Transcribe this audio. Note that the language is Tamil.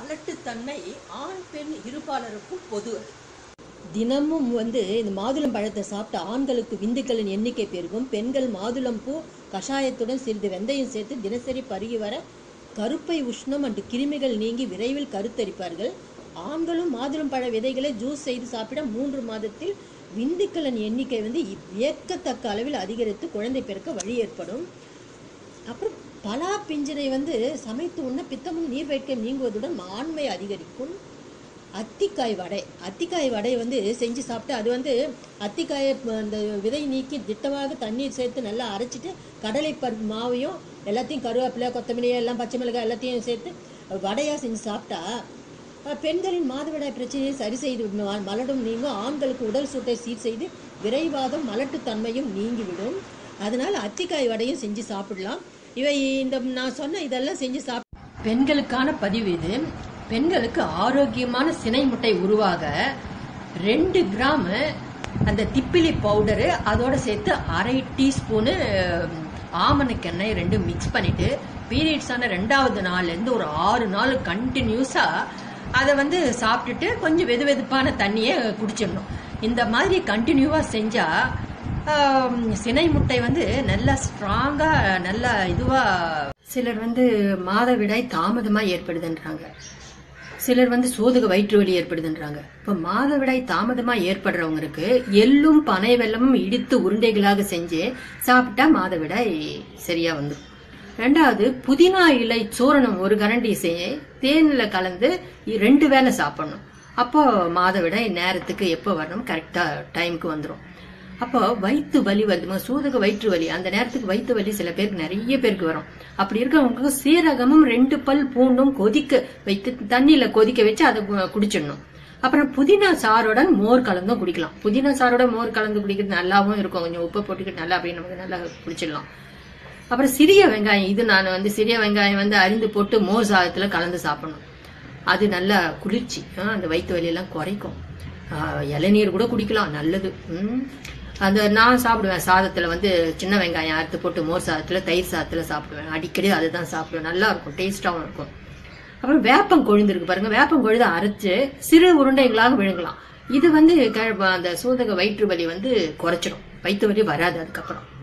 மலட்டுத்தன்மை ஆண் பெண் இருபாலருக்கும் பொது தினமும் வந்து இந்த மாதுளம் பழத்தை சாப்பிட்ட ஆண்களுக்கு விந்துக்களின் எண்ணிக்கை பெருகும் பெண்கள் மாதுளம் பூ கஷாயத்துடன் சிறிது வெந்தயம் சேர்த்து தினசரி பருகி வர கருப்பை உஷ்ணம் மற்றும் கிருமிகள் நீங்கி விரைவில் கருத்தரிப்பார்கள் ஆண்களும் மாதுளம் பழ விதைகளை ஜூஸ் செய்து சாப்பிட மூன்று மாதத்தில் விந்துக்களின் எண்ணிக்கை வந்து வியக்கத்தக்க அளவில் அதிகரித்து குழந்தை பிறக்க வழி ஏற்படும் அப்புறம் பலா பிஞ்சினை வந்து சமைத்து உண்ண பித்தமும் நீர் வைக்க நீங்குவதுடன் ஆண்மை அதிகரிக்கும் அத்திக்காய் வடை அத்திக்காய் வடை வந்து செஞ்சு சாப்பிட்டு அது வந்து அத்திக்காயை ப- அந்த விதை நீக்கி திட்டமாக தண்ணீர் சேர்த்து நல்லா அரைச்சிட்டு கடலை பருப்பு மாவையும் எல்லாத்தையும் கருவேப்பிலை கொத்தமல்லி எல்லாம் பச்சை மிளகாய் எல்லாத்தையும் சேர்த்து வடையாக செஞ்சு சாப்பிட்டா அஹ், பெண்களின் மாதவிடாய் பிரச்சனையை சரி செய்து ம- மலடும் நீங்கும் ஆண்களுக்கு உடல் சூட்டை சீர் செய்து விரைவாதம் மலட்டுத்தன்மையும் நீங்கிவிடும் அதனால அத்திக்காய் வடையும் செஞ்சு சாப்பிடலாம் இவை இந்த நான் சொன்ன இதெல்லாம் செஞ்சு சாப் பெண்களுக்கான பதிவு இது பெண்களுக்கு ஆரோக்கியமான சினை முட்டை உருவாக ரெண்டு கிராம் அந்த திப்பிலி பவுடரு அதோட சேர்த்து அரை டீஸ்பூனு ஆமணக்கெண்ணெய் ரெண்டும் மிக்ஸ் பண்ணிட்டு பீரியட்ஸ் ஆன ரெண்டாவது நாள்ல இருந்து ஒரு ஆறு நாள் கண்டினியூஸா அதை வந்து சாப்பிட்டுட்டு கொஞ்சம் வெது வெதுப்பான தண்ணியை குடிச்சிடணும் இந்த மாதிரி கண்டினியூவா செஞ்சா ஆம், சினை முட்டை வந்து நல்லா ஸ்ட்ராங்கா நல்லா இதுவா சிலர் வந்து மாதவிடாய் தாமதமா ஏற்படுதுன்றாங்க சிலர் வந்து சோதுக வயிற்று வலி ஏற்படுதுன்றாங்க இப்ப மாதவிடாய் தாமதமா ஏற்படுறவங்களுக்கு எள்ளும் பனை வெல்லமும் இடித்து உருண்டைகளாக செஞ்சு சாப்பிட்டா மாதவிடாய் சரியா வந்துடும் ரெண்டாவது புதினா இலை சூரணம் ஒரு கரண்டி செஞ்சு தேன்ல கலந்து ரெண்டு வேளை சாப்பிடணும் அப்போ மாதவிடாய் நேரத்துக்கு எப்போ வரணும் கரெக்டா டைமுக்கு வந்துடும் அப்போ வயிற்று வலி வருதுமா சூதக வயிற்று வலி அந்த நேரத்துக்கு வயிற்று வலி சில பேருக்கு நிறைய பேருக்கு வரும் அப்படி இருக்கவங்களுக்கு சீரகமும் ரெண்டு பல் பூண்டும் கொதிக்க வைத்து தண்ணியில கொதிக்க வச்சு அதை கு- குடிச்சிடணும் அப்புறம் புதினா சாறுடன் மோர் கலந்தும் குடிக்கலாம் புதினா சாரோட மோர் கலந்து குடிக்கிறது நல்லாவும் இருக்கும் கொஞ்சம் உப்பு போட்டுக்கிட்டு நல்லா அப்படியே நமக்கு நல்லா குடிச்சிடலாம் அப்புறம் சிறிய வெங்காயம் இது நான் வந்து சிறிய வெங்காயம் வந்து அரிந்து போட்டு மோர் சாதத்துல கலந்து சாப்பிடணும் அது நல்லா குளிர்ச்சி ஆ, அந்த வயிற்று வலியெல்லாம் குறைக்கும் ஆ, இளநீர் கூட குடிக்கலாம் நல்லது ம். அந்த நான் சாப்பிடுவேன் சாதத்துல வந்து சின்ன வெங்காயம் அறுத்து போட்டு மோர் சாதத்துல தயிர் சாதத்துல சாப்பிடுவேன் அடிக்கடி அதுதான் சாப்பிடுவேன் நல்லா இருக்கும் டேஸ்டாவும் இருக்கும் அப்புறம் வேப்பம் கொழுந்து இருக்கு பாருங்க வேப்பம் கொழுந்து அரைச்சு சிறு உருண்டைகளாக விழுங்கலாம் இது வந்து க- அந்த சூதக வயிற்று வலி வந்து குறைச்சிடும் வயிற்று வலி வராது அதுக்கப்புறம்